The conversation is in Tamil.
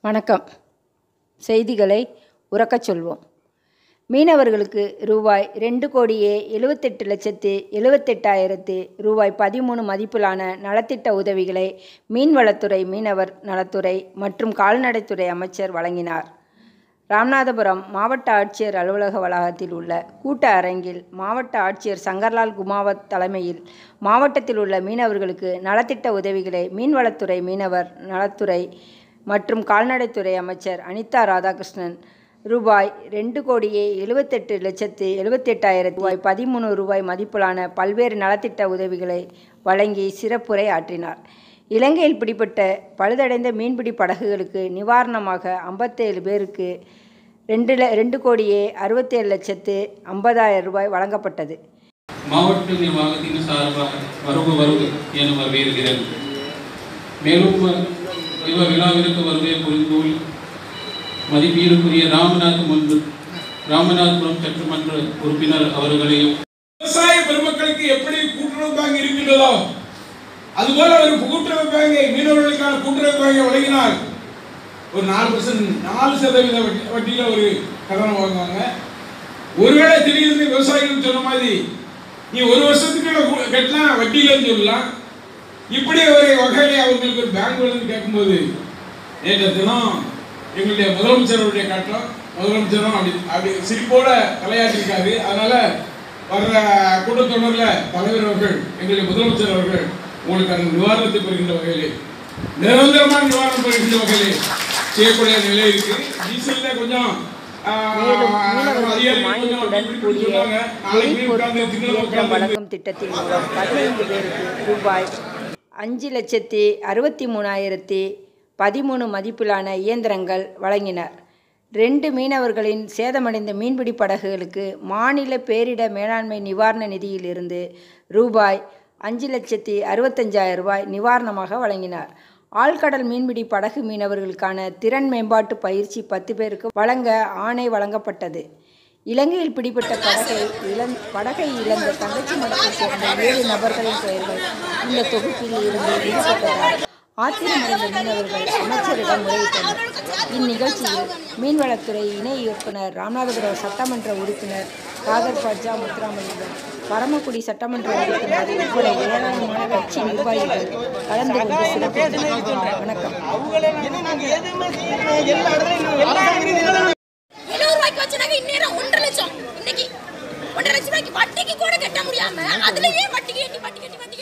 வணக்கம் செய்திகளை உறக்கச் சொல்வோம் மீனவர்களுக்கு ரூபாய் ரெண்டு கோடியே எழுவத்தெட்டு லட்சத்து எழுவத்தெட்டாயிரத்து ரூபாய் பதிமூணு மதிப்பிலான நலத்திட்ட உதவிகளை மீன்வளத்துறை மீனவர் நலத்துறை மற்றும் கால்நடைத்துறை அமைச்சர் வழங்கினார் ராமநாதபுரம் மாவட்ட ஆட்சியர் அலுவலக வளாகத்தில் உள்ள கூட்ட அரங்கில் மாவட்ட ஆட்சியர் சங்கர்லால் குமாவத் தலைமையில் மாவட்டத்தில் உள்ள மீனவர்களுக்கு நலத்திட்ட உதவிகளை மீன்வளத்துறை மீனவர் நலத்துறை மற்றும் கால்நடைத்துறை அமைச்சர் அனிதா ராதாகிருஷ்ணன் ரூபாய் ரெண்டு கோடியே எழுவத்தெட்டு லட்சத்து எழுவத்தெட்டாயிரத்து ரூபாய் பதிமூணு ரூபாய் மதிப்பிலான பல்வேறு நலத்திட்ட உதவிகளை வழங்கி சிறப்புரை ஆற்றினார் இலங்கையில் பிடிபட்ட பழுதடைந்த மீன்பிடி படகுகளுக்கு நிவாரணமாக ஐம்பத்தேழு பேருக்கு ரெண்டு ல ரெண்டு கோடியே அறுபத்தேழு லட்சத்து ஐம்பதாயிரம் ரூபாய் வழங்கப்பட்டது மாவட்ட நிர்வாகத்தின் சார்பாக வருக வருக என வரவேற்கிறேன் மேலும் இவ விழாவிற்கு வருகை புரிந்து மதிப்பீருக்குரிய ராமநாத் முன்பு ராமநாதபுரம் சட்டமன்ற உறுப்பினர் அவர்களையும் விவசாய பெருமக்களுக்கு எப்படி கூட்டுறவு பேங்க் இருக்கின்றதோ அதுபோல ஒரு கூட்டுறவு பேங்கை மீனவர்களுக்கான கூட்டுறவு பேங்கை வழங்கினால் ஒரு நாலு பர்சன்ட் நாலு சதவீத வட்டி வட்டியில ஒரு கடனை வாங்குவாங்க ஒருவேளை திடீர்னு விவசாயிகள் சொன்ன மாதிரி நீ ஒரு வருஷத்துக்கு கட்டலாம் வட்டியிலன்னு சொல்லலாம் இப்படி ஒரு வகையிலே அவங்களுக்கு ஒரு பேங்க் வந்து கேட்கும்போது நேற்று தினம் எங்களுடைய முதலமைச்சருடைய காட்டம் முதலமைச்சரும் அப்படி அப்படி சிரிப்போட தலையாட்டிருக்காரு அதனால வர்ற கூட்டத்தொடரில் தலைவர் அவர்கள் எங்களுடைய முதலமைச்சர் அவர்கள் உங்களுக்கான நிவாரணத்தை பெறுகின்ற வகையிலே நிரந்தரமான நிவாரணம் பெறுகின்ற வகையிலே செய்யக்கூடிய நிலை இருக்கு டீசல்ல கொஞ்சம் ஆஹ், மேலும் மீனவர்களுக்கு அதிகாரிகள் கொஞ்சம் மானியத்துடன் இப்படி கூடிய சொன்னாங்க. நாளைக்கு உட்கார்ந்து எரிபொருள் திண்ணல இயந்திரம் உட்கார்ந்து வழங்கும் திட்டத்தின் மூலம் பதினைந்து பேருக்கு ரூபாய் அஞ்சு லட்சத்தி அறுபத்தி மூணாயிரத்தி பதிமூணு மதிப்பிலான இயந்திரங்கள் வழங்கினர் ரெண்டு மீனவர்களின் சேதமடைந்த மீன்பிடி படகுகளுக்கு மாநில பேரிட மேலாண்மை நிவாரண நிதியிலிருந்து ரூபாய் அஞ்சு லட்சத்தி அறுபத்தஞ்சாயிரம் ரூபாய் நிவாரணமாக வழங்கினார் ஆழ்கடல் மீன்பிடி படகு மீனவர்களுக்கான திறன் மேம்பாட்டு பயிற்சி பத்து பேருக்கு வழங்க ஆணை வழங்கப்பட்டது இலங்கையில் பிடிபட்ட படகை இழந் படகை இழந்த தங்கச்சி மடத்தைச் சேர்ந்த ஏழு நபர்களின் பெயர்கள் இந்த தொகுப்பில் இருந்து விடுபட்டதால் ஆத்திரமடைந்த மீனவர்கள் அமைச்சரிடம் முறையிட்டனர் இந்நிகழ்ச்சியில் மீன்வளத்துறை இணை இயக்குனர் ராமநாதபுரம் சட்டமன்ற உறுப்பினர் காதர் பாட்ஜா முத்துராமலிங்கம் பரமக்குடி சட்டமன்ற உறுப்பினர் உட்பட ஏராளமான கட்சி நிர்வாகிகள் கலந்து கொண்டு சிறப்பித்தனர் வணக்கம் எழுபது ரூபாய்க்கு வச்சிருந்தாங்க இந்நேரம் ஒன்றரை லட்சம் இன்னைக்கு ஒன்றரை லட்சம் ரூபாய்க்கு வட்டிக்கு கூட கட்ட முடியாம அதுலயே வட்டிக்கு கட்டி வட்டி கட்டி வட்டி